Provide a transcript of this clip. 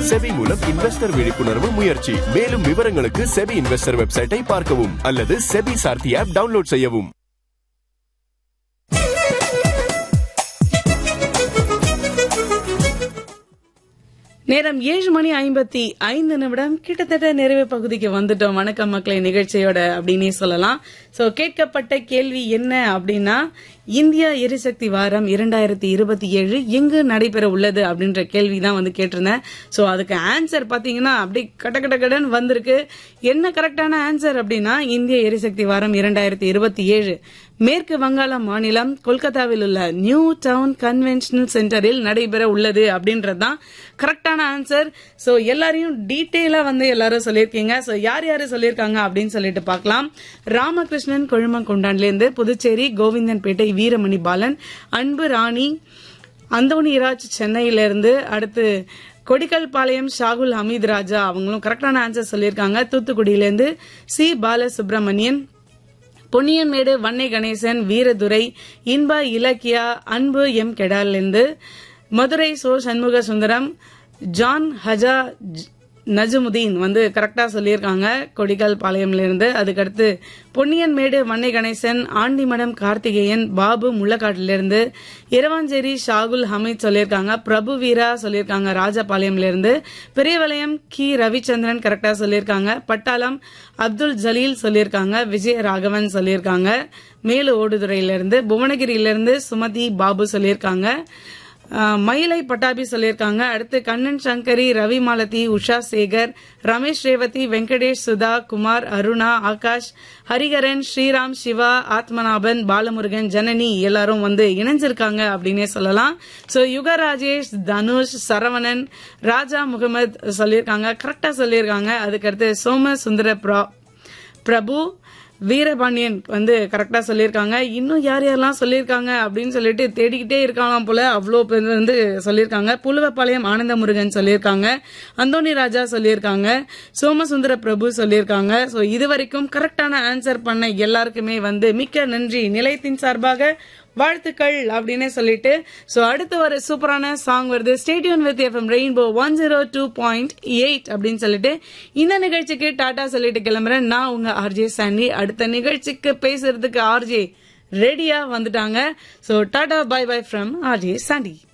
SEBI மூலம் investor விழிப்புணர்வு முயற்சி மேலும் விவரங்களுக்கு செபி இன்வெஸ்டர் வெப்சைட்டை பார்க்கவும் அல்லது செபி சார்த்தி ஆப் டவுன்லோட் செய்யவும் நேரம் ஏழு மணி ஐம்பத்தி ஐந்து நிமிடம் கிட்டத்தட்ட நிறைவு பகுதிக்கு வந்துட்டோம் வணக்கம் மக்களை நிகழ்ச்சியோட அப்படின்னே சொல்லலாம் சோ கேட்கப்பட்ட கேள்வி என்ன அப்படின்னா இந்தியா எரிசக்தி வாரம் இரண்டாயிரத்தி இருபத்தி ஏழு எங்கு நடைபெற உள்ளது அப்படின்ற கேள்வி தான் வந்து கேட்டிருந்தேன் சோ அதுக்கு ஆன்சர் பாத்தீங்கன்னா அப்படி கட கட கடன் வந்திருக்கு என்ன கரெக்டான ஆன்சர் அப்படின்னா இந்திய எரிசக்தி வாரம் இரண்டாயிரத்தி இருபத்தி ஏழு மேற்கு வங்காள மாநிலம் கொல்கத்தாவில் உள்ள நியூ டவுன் கன்வென்ஷனல் சென்டரில் நடைபெற உள்ளது அப்படின்றதுதான் கரெக்டான ஆன்சர் சோ எல்லாரையும் டீட்டெயிலா வந்து எல்லாரும் சொல்லியிருக்கீங்க சோ யார் யாரு சொல்லியிருக்காங்க அப்படின்னு சொல்லிட்டு பார்க்கலாம் ராமகிருஷ்ணன் கொழுமங்கொண்டான்ல இருந்து புதுச்சேரி கோவிந்தன்பேட்டை வீரமணி பாலன் அன்பு ராணி அந்தோணிராஜ் சென்னையில இருந்து அடுத்து கொடிக்கல்பாளையம் ஷாகுல் ஹமீத் ராஜா அவங்களும் கரெக்டான ஆன்சர் சொல்லியிருக்காங்க தூத்துக்குடியிலேருந்து சி பாலசுப்ரமணியன் பொன்னியன்மேடு வன்னை கணேசன் வீரதுரை இன்ப இலக்கியா அன்பு எம் கெடாலிருந்து மதுரை சோ சண்முக சுந்தரம் ஜான் ஹஜா ஜ்- நஜமுதீன் வந்து கரெக்டா சொல்லியிருக்காங்க கொடிக்கல் பாளையம்ல இருந்து அதுக்கடுத்து பொன்னியன்மேடு வன்னை கணேசன் ஆண்டிமடம் கார்த்திகேயன் பாபு முள்ளக்காட்டிலிருந்து இரவாஞ்சேரி ஷாகுல் ஹமீத் சொல்லியிருக்காங்க பிரபு வீரா சொல்லியிருக்காங்க ராஜபாளையம்ல இருந்து பெரியவளையம் கி ரவிச்சந்திரன் கரெக்டா சொல்லியிருக்காங்க பட்டாளம் அப்துல் ஜலீல் சொல்லியிருக்காங்க விஜய ராகவன் சொல்லியிருக்காங்க மேலு ஓடுதுறையிலிருந்து புவனகிரியிலிருந்து சுமதி பாபு சொல்லியிருக்காங்க ஆஹ், மயிலை பட்டாபி சொல்லியிருக்காங்க அடுத்து கண்ணன் சங்கரி ரவி மாலதி உஷா சேகர் ரமேஷ் ரேவதி வெங்கடேஷ் சுதா குமார் அருணா ஆகாஷ் ஹரிகரன் ஸ்ரீராம் சிவா ஆத்மநாபன் பாலமுருகன் ஜனனி எல்லாரும் வந்து இணைஞ்சிருக்காங்க அப்படின்னே சொல்லலாம் சோ யுக ராஜேஷ் தனுஷ் சரவணன் ராஜா முகமது சொல்லியிருக்காங்க கரெக்டா சொல்லியிருக்காங்க அதுக்கடுத்து சோம சுந்தர பிரா பிரபு வீரபாண்டியன் வந்து கரெக்டா சொல்லியிருக்காங்க இன்னும் யார் யாரெல்லாம் சொல்லியிருக்காங்க அப்படின்னு சொல்லிட்டு தேடிக்கிட்டே இருக்கலாம் போல அவ்வளோ பேர் வந்து சொல்லியிருக்காங்க புலுவப்பாளையம் ஆனந்த முருகன் சொல்லியிருக்காங்க அந்தோணி ராஜா சொல்லியிருக்காங்க சோமசுந்தர பிரபு சொல்லியிருக்காங்க ஸோ இது வரைக்கும் கரெக்டான ஆன்சர் பண்ண எல்லாருக்குமே வந்து மிக்க நன்றி நிலையத்தின் சார்பாக வாழ்த்துக்கள் அப்படின்னு சொல்லிட்டு சோ அடுத்து ஒரு சூப்பரான சாங் வருது stay tuned with FM rainbow one zero two point eight அப்படின்னு சொல்லிட்டு இந்த நிகழ்ச்சிக்கு டாடா சொல்லிட்டு கிளம்புறேன் நான் உங்க ஆர்ஜே சாண்டி அடுத்த நிகழ்ச்சிக்கு பேசுறதுக்கு ஆர்ஜே ரெடியா வந்துட்டாங்க so tata bye bye from RJ Chandy